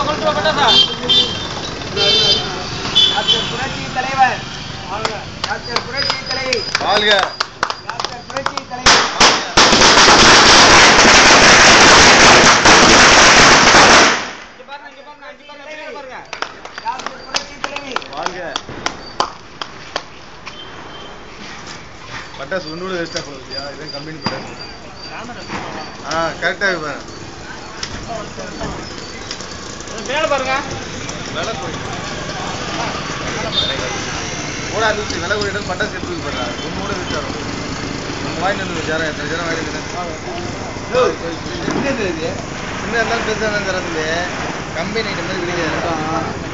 doctor புரட்சி தலைவர் doctor புரட்சி தலைவி வாழ்க டாக்டர் புரட்சி தலைவர் டாக்டர் புரட்சி தலைவி வாழ்க பட்டாசு ஒன்னோட வேஸ்ட்டாக போகுதுயா இதான் கம்பெனி பட்டாசு ஆ கரெக்டாக இருப்பேன் மேல பாருங்க விலை போய் கூட இருந்துச்சு விலை போயிட்டு பட்டாசு எடுத்து போடுறா ஒன்னோட வேஸ்ட் ஆகும் நம்ம வாங்கி வந்து ஜரம் எத்தனை ஜரம் வாங்கி சின்ன இருந்தாலும் பெருசாக இருந்தாலும் தரது கம்பெனி ஐட்டம் மாதிரி கிடையாது